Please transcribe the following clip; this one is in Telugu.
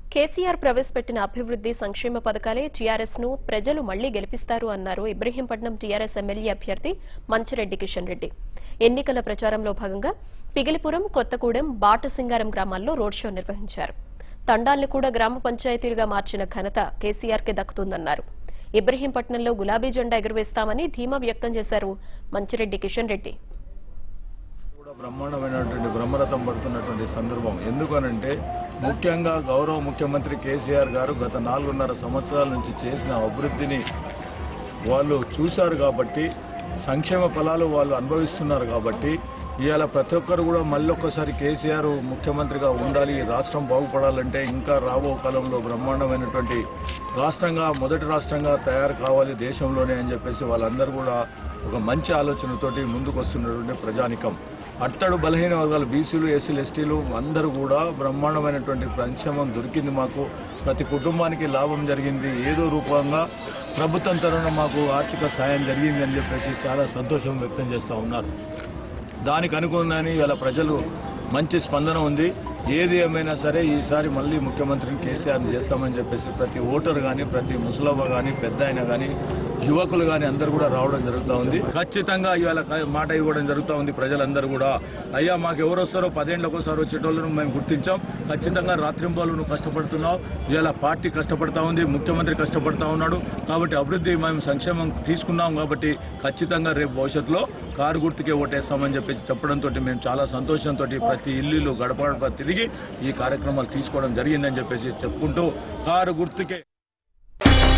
కేసీఆర్ ప్రవేశపెట్టిన అభివృద్ది సంక్షేమ పథకాలే టీఆర్ఎస్ ను ప్రజలు మళ్లీ గెలిపిస్తారు అన్నారు ఇబ్రహీంపట్నం టీఆర్ఎస్ ఎమ్మెల్యే అభ్యర్థి మంచిరెడ్డి కిషన్ రెడ్డి ఎన్నికల ప్రచారంలో భాగంగా పిగిలిపురం కొత్తగూడెం బాటసింగారం గ్రామాల్లో రోడ్ షో నిర్వహించారు తండాల్ని కూడా గ్రామ పంచాయతీలుగా మార్చిన ఘనత కేసీఆర్ కి దక్కుతుందన్నారు ఇబ్రహీంపట్నంలో గులాబీ జెండా ఎగురవేస్తామని ధీమా వ్యక్తం చేశారు మంచిరెడ్డి కిషన్ రెడ్డి కూడా బ్రహ్మాండమైనటువంటి బ్రహ్మరథం పడుతున్నటువంటి సందర్భం ఎందుకనంటే ముఖ్యంగా గౌరవ ముఖ్యమంత్రి కేసీఆర్ గారు గత నాలుగున్నర సంవత్సరాల నుంచి చేసిన అభివృద్ధిని వాళ్ళు చూశారు కాబట్టి సంక్షేమ ఫలాలు వాళ్ళు అనుభవిస్తున్నారు కాబట్టి ఇవాళ ప్రతి ఒక్కరు కూడా మళ్ళొక్కసారి కేసీఆర్ ముఖ్యమంత్రిగా ఉండాలి ఈ రాష్ట్రం బాగుపడాలంటే ఇంకా రాబో కాలంలో బ్రహ్మాండమైనటువంటి రాష్ట్రంగా మొదటి రాష్ట్రంగా తయారు కావాలి దేశంలోనే అని చెప్పేసి వాళ్ళందరూ కూడా ఒక మంచి ఆలోచనతోటి ముందుకు వస్తున్నటువంటి ప్రజానికం అట్టడు బలహీన వర్గాలు బీసీలు ఎస్సీలు ఎస్టీలు అందరూ కూడా బ్రహ్మాండమైనటువంటి సంక్షేమం దొరికింది మాకు ప్రతి కుటుంబానికి లాభం జరిగింది ఏదో రూపంగా ప్రభుత్వం తరఫున మాకు ఆర్థిక సాయం జరిగింది అని చెప్పేసి చాలా సంతోషం వ్యక్తం చేస్తూ ఉన్నారు దానికి అనుగుణంగానే ఇవాళ ప్రజలు మంచి స్పందన ఉంది ఏది ఏమైనా సరే ఈసారి మళ్ళీ ముఖ్యమంత్రిని కేసీఆర్ని చేస్తామని చెప్పేసి ప్రతి ఓటర్ కానీ ప్రతి ముసలవ్వ కానీ పెద్ద అయినా కానీ యువకులు కానీ అందరూ కూడా రావడం జరుగుతూ ఉంది ఖచ్చితంగా ఇవాళ క- మాట ఇవ్వడం జరుగుతూ ఉంది ప్రజలందరూ కూడా అయ్యా మాకు ఎవరు వస్తారో పదేళ్ళకి ఒకసారి వచ్చేటోళ్ళను మేము గుర్తించాం ఖచ్చితంగా రాత్రింబాలు నువ్వు కష్టపడుతున్నావు ఇవాళ పార్టీ కష్టపడతా ఉంది ముఖ్యమంత్రి కష్టపడతా ఉన్నాడు కాబట్టి అభివృద్ధి మేము సంక్షేమం తీసుకున్నాం కాబట్టి ఖచ్చితంగా రేపు భవిష్యత్తులో కారు గుర్తుకే ఓటేస్తామని చెప్పేసి చెప్పడంతో మేము చాలా సంతోషంతో ప్రతి ఇల్లు గడప గడప తిరిగి ఈ కార్యక్రమాలు తీసుకోవడం జరిగిందని చెప్పేసి చెప్పుకుంటూ కారు గుర్తుకే